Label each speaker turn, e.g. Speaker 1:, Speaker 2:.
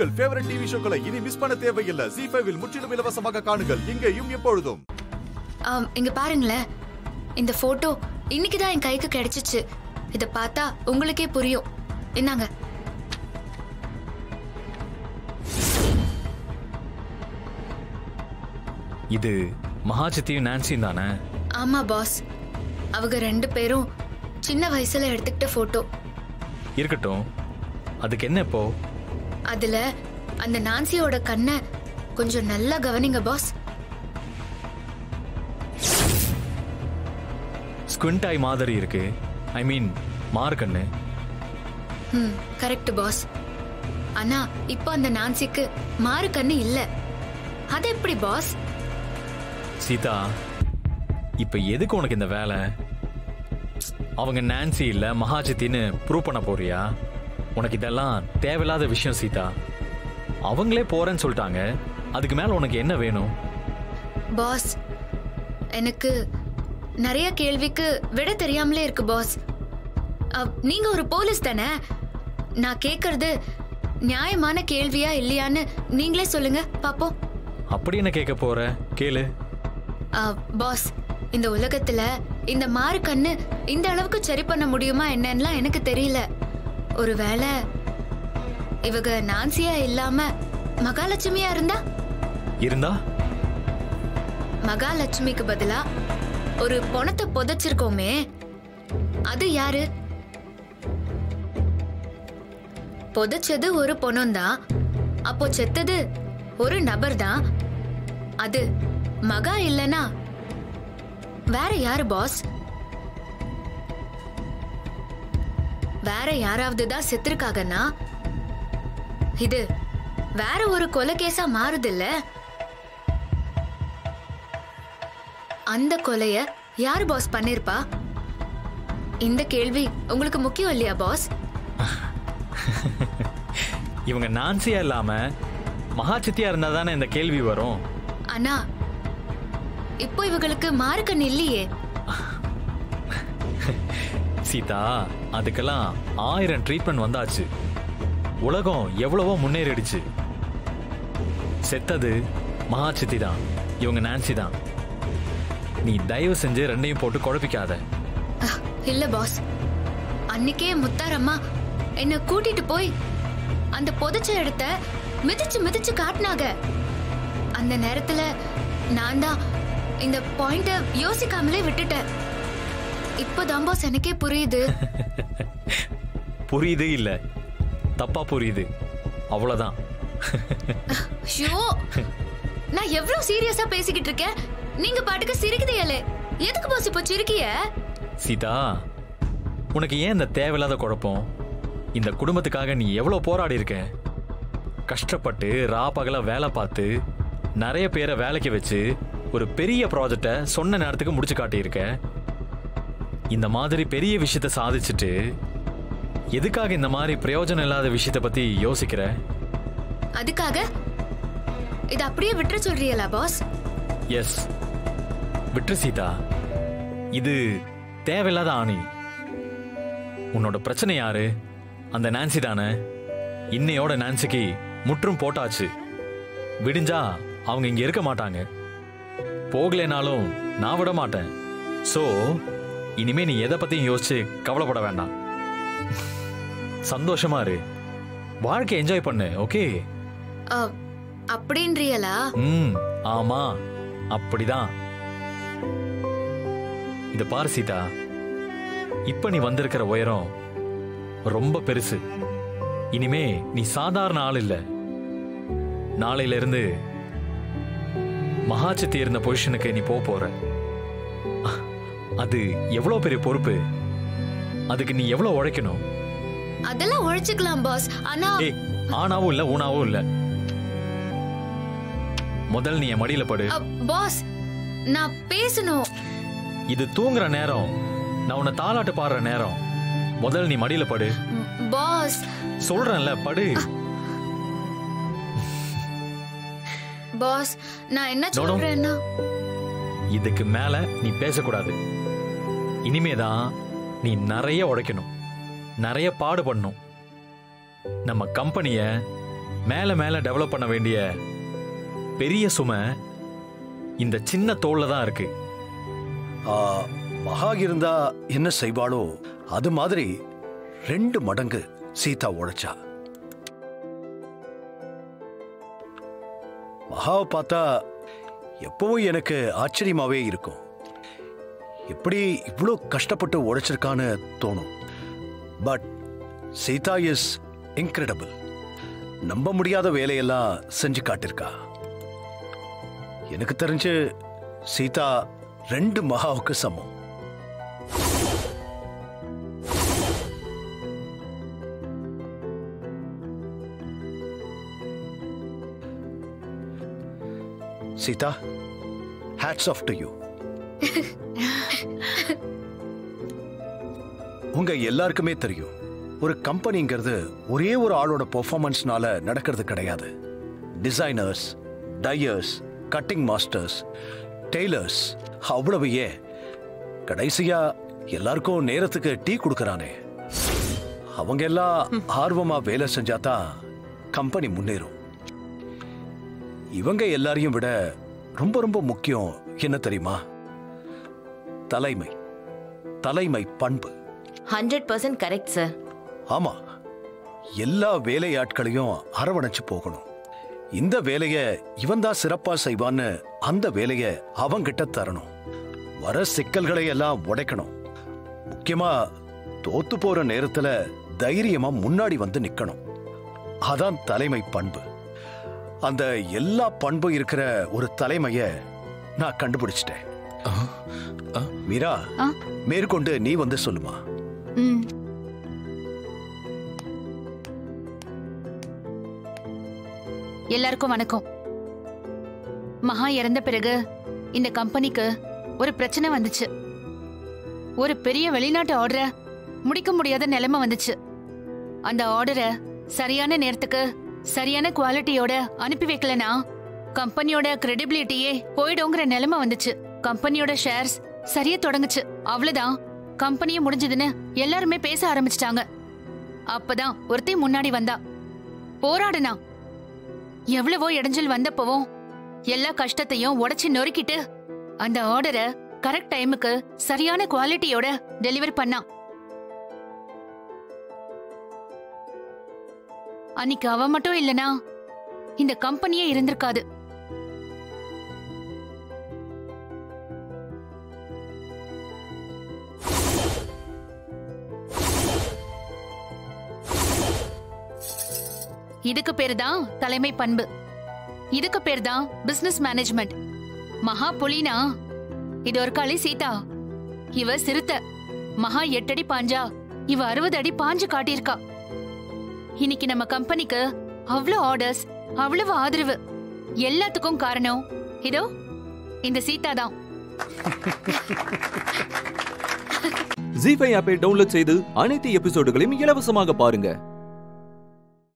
Speaker 1: உங்கள் favourite TV ஷோக்களை இனி miss பண்ண தேவையில்லை ஜி ஃபைவில் முற்றிலும் இலவசமாக காணுங்கள் இங்கேயும் எப்பொழுதும்
Speaker 2: ஆம், இங்க பாருங்களேன் இந்த போட்டோ இன்னைக்கு தான் என் கைக்கு கிடைச்சிச்சு இத பார்த்தா உங்களுக்கே புரியும் என்னங்க
Speaker 3: இது மகாஜித்தியும் நான்சியும் தானே
Speaker 2: ஆமா பாஸ் அவங்க ரெண்டு பேரும் சின்ன வயசுல எடுத்துக்கிட்ட போட்டோ
Speaker 3: இருக்கட்டும் அதுக்கு என்ன இப்போ
Speaker 2: அதுல அந்த நான்சியோட கண்ணை கொஞ்சம் நல்லா கவனிங்க பாஸ்
Speaker 3: ஸ்குவிண்ட் ஐ மாதிரி இருக்கு ஐ மீன் மார்க்கண்ணு
Speaker 2: ம் கரெக்ட் பாஸ் ஆனா இப்போ அந்த நான்சிக்கு மாறு கண்ணு இல்ல அது எப்படி பாஸ்
Speaker 3: சீதா இப்ப எதுக்கு உனக்கு இந்த வேலை அவங்க நான்சி இல்ல மகாஜித்தின்னு ப்ரூவ் பண்ண போறியா உனக்கு இதெல்லாம் தேவையில்லாத விஷயம் சீதா அவங்களே போறேன்னு சொல்லிட்டாங்க அதுக்கு மேல உனக்கு என்ன வேணும்
Speaker 2: பாஸ் எனக்கு நிறைய கேள்விக்கு விட தெரியாமலே இருக்கு பாஸ் அப், நீங்க ஒரு போலீஸ் தானே நான் கேக்குறது நியாயமான கேள்வியா இல்லையான்னு நீங்களே சொல்லுங்க பாப்போம்
Speaker 3: அப்படி என்ன கேட்க போற கேளு
Speaker 2: அ, பாஸ் இந்த உலகத்துல இந்த மாறு கண்ணு இந்த அளவுக்கு சரி பண்ண முடியுமா என்னன்னுலாம் எனக்கு தெரியல ஒருவேளை இவங்க நான்சியா இல்லாம மகாலட்சுமியா இருந்தா
Speaker 3: இருந்தா
Speaker 2: மகாலட்சுமிக்கு பதிலா ஒரு பொணத்தை புதைச்சிருக்கோமே அது யாரு புதைச்சது ஒரு பொணம் தான் அப்போ செத்தது ஒரு நபர் தான் அது மகா இல்லனா வேற யாரு பாஸ் வேற யாராவது தான் செத்துருக்காங்கன்னா இது வேற ஒரு கொலை கேஸா மாறுதில்ல அந்த கொலைய யார் பாஸ் பண்ணிருப்பா இந்த கேள்வி உங்களுக்கு முக்கியம் இல்லையா பாஸ்
Speaker 3: இவங்க நான்சியா இல்லாம மகாச்சித்தியா இருந்தா தானே இந்த கேள்வி வரும்
Speaker 2: ஆனா இப்போ இவங்களுக்கு மார்க்கன் இல்லையே
Speaker 3: சீதா அதுக்கெல்லாம் ஆயிரம் ட்ரீட்மெண்ட் வந்தாச்சு உலகம் எவ்வளவோ முன்னேறிடுச்சு செத்தது மகாச்சித்தி தான் இவங்க நான்சி தான் நீ தயவு செஞ்சு ரெண்டையும் போட்டு குழப்பிக்காத
Speaker 2: அஹ், இல்ல பாஸ் அன்னைக்கே முத்தாரம்மா என்ன கூட்டிட்டு போய் அந்த புதைச்ச இடத்த மிதிச்சு மிதிச்சு காட்டினாங்க அந்த நேரத்துல நான் தான் இந்த பாயிண்ட யோசிக்காமலே விட்டுட்டேன் இப்போதான் பாஸ் எனக்கே புரியுது
Speaker 3: புரியுது இல்ல தப்பா புரியுது அவ்வளவுதான்
Speaker 2: ஷோ நான் எவ்வளவு சீரியஸா பேசிக்கிட்டு இருக்கேன் நீங்க பாட்டுக்கு சிரிக்குதேலே எதுக்கு பாஸ் இப்போ சிரிக்கிய
Speaker 3: சீதா உனக்கு ஏன் இந்த தேவையில்லாத குழப்பம் இந்த குடும்பத்துக்காக நீ எவ்வளவு போராடி இருக்க கஷ்டப்பட்டு ரா பகல வேலை பார்த்து நிறைய பேரை வேலைக்கு வச்சு ஒரு பெரிய ப்ராஜெக்டை சொன்ன நேரத்துக்கு முடிச்சு காட்டியிருக்க இந்த மாதிரி பெரிய விஷயத்த சாதிச்சுட்டு எதுக்காக இந்த மாதிரி பிரயோஜனம் இல்லாத விஷயத்த பத்தி யோசிக்கிற
Speaker 2: அதுக்காக இது அப்படியே விட்டுற சொல்றீங்களா பாஸ்
Speaker 3: எஸ் விட்டு சீதா இது தேவையில்லாத ஆணி உன்னோட பிரச்சனை யாரு அந்த நான்சி தானே இன்னையோட நான்சிக்கு முற்றும் போட்டாச்சு விடிஞ்சா அவங்க இங்க இருக்க மாட்டாங்க போகலைனாலும் நான் விட மாட்டேன் சோ இனிமே நீ எதை பத்தியும் யோசிச்சு கவலைப்பட வேண்டாம் சந்தோஷமா இரு வாழ்க்கை என்ஜாய் பண்ணு ஓகே
Speaker 2: அ, அப்படின்றீங்களா
Speaker 3: ம் ஆமா அப்படிதான் இத பாரு சீதா இப்ப நீ வந்திருக்கிற உயரம் ரொம்ப பெருசு இனிமே நீ சாதாரண ஆள் இல்ல நாளையில இருந்து மகாச்சித்தி இருந்த பொசிஷனுக்கு நீ போக போற அ- அது எவ்வளவு பெரிய பொறுப்பு அதுக்கு நீ எவ்வளவு உழைக்கணும்
Speaker 2: அதெல்லாம் உழைச்சுக்கலாம் பாஸ் ஆனா
Speaker 3: ஏய் ஆனாவும் இல்ல ஊனாவும் இல்ல முதல் நீ என் மடியில படு
Speaker 2: அ, பாஸ் நான் பேசணும்
Speaker 3: இது தூங்குற நேரம் நான் உன்னை தாலாட்டு பாடுற நேரம் முதல் நீ மடியில படு
Speaker 2: ம், பாஸ்
Speaker 3: சொல்றேன்ல படு
Speaker 2: பாஸ் நான் என்ன
Speaker 3: No, no.
Speaker 2: சொல்றேன்னா
Speaker 3: இதுக்கு மேல நீ பேசக்கூடாது இனிமேதான் நீ நிறைய உழைக்கணும் நிறைய பாடுபடணும் நம்ம கம்பெனிய மேல மேல டெவலப் பண்ண வேண்டிய பெரிய சுமை இந்த சின்ன தோல்ல தான் இருக்கு
Speaker 4: ஆ, மகா இருந்தா என்ன செய்வாளோ அது மாதிரி ரெண்டு மடங்கு சீதா உழைச்சா மகாவை பார்த்தா எப்பவும் எனக்கு ஆச்சரியமாவே இருக்கும் எப்படி இவ்வளோ கஷ்டப்பட்டு உழைச்சிருக்கான்னு தோணும் பட் சீதா இஸ் இன்கிரெடிபிள் நம்ப முடியாத வேலையெல்லாம் செஞ்சு காட்டியிருக்கா எனக்கு தெரிஞ்சு சீதா ரெண்டு மகாவுக்கு சமம் Seetha hats off to you உங்க எல்லாருக்குமே தெரியும் ஒரு கம்பெனிங்கிறது ஒரே ஒரு ஆளோட பெர்ஃபார்மன்ஸ்னால நடக்கிறது கிடையாது designers dyers cutting masters tailors அவ்வளவு ஏன் கடைசியா எல்லாருக்கும் நேரத்துக்கு டீ கொடுக்கறானே அவங்க எல்லாம் ஆர்வமா வேலை செஞ்சாதான் கம்பெனி முன்னேறும் இவங்க எல்லாரையும் விட ரொம்ப ரொம்ப முக்கியம் என்ன தெரியுமா தலைமை தலைமை பண்பு
Speaker 5: ஹண்ட்ரட் பர்சன்ட் கரெக்ட் சார்
Speaker 4: ஆமா எல்லா வேலையாட்களையும் அரவணைச்சு போகணும் இந்த வேலைய இவன் தான் சிறப்பா செய்வான்னு அந்த வேலைய அவங்கிட்ட தரணும் வர சிக்கல்களை எல்லாம் உடைக்கணும் முக்கியமா தோத்து போற நேரத்துல தைரியமா முன்னாடி வந்து நிக்கணும் அதான் தலைமை பண்பு அந்த எல்லா பண்பும் இருக்கிற ஒரு தலைமைய நான் கண்டுபிடிச்சிட்டேன் மீரா
Speaker 2: ஆ?
Speaker 4: மேற்கொண்டு நீ வந்து சொல்லுமா
Speaker 2: ம்
Speaker 6: எல்லாருக்கும் வணக்கம் மகா இறந்த பிறகு இந்த கம்பெனிக்கு ஒரு பிரச்சனை வந்துச்சு ஒரு பெரிய வெளிநாட்டு ஆர்டரை முடிக்க முடியாத நிலைமை வந்துச்சு அந்த ஆர்டரை சரியான நேரத்துக்கு சரியான குவாலிட்டியோட அனுப்பி வைக்கலனா கம்பெனியோட கிரெடிபிலிட்டியே போயிடுங்கிற நிலைமை வந்துச்சு கம்பெனியோட ஷேர்ஸ் சரியா தொடங்குச்சு அவ்வளவுதான் கம்பெனியே முடிஞ்சதுன்னு எல்லாருமே பேச ஆரம்பிச்சிட்டாங்க அப்பதான் ஒருத்தி முன்னாடி வந்தா போராடுனா எவ்வளவோ இடைஞ்சல் வந்தப்பவும் எல்லா கஷ்டத்தையும் உடைச்சு நொறுக்கிட்டு அந்த ஆர்டரை கரெக்ட் டைமுக்கு சரியான குவாலிட்டியோட டெலிவரி பண்ணா அன்னைக்கு அவ மட்டும் இல்லனா இந்த கம்பெனியே இருந்திருக்காது இதுக்கு பேரு தான் தலைமை பண்பு இதுக்கு பேர் தான் பிசினஸ் மேனேஜ்மெண்ட் மகா புலினா இது ஒரு காளி சீதா இவ சிறுத்த மகா எட்டடி பாஞ்சா இவ அறுபது அடி பாஞ்சு காட்டியிருக்கா இன்னைக்கு நம்ம கம்பெனிக்கு அவ்வளவு ஆர்டர்ஸ் அவ்வளவு ஆதரவு எல்லாத்துக்கும் காரணம் இதோ இந்த சீதா தான்
Speaker 7: ஜி ஃபைவ் ஆப்பை டவுன்லோட் செய்து அனைத்து எபிசோடுகளையும் இலவசமாக பாருங்க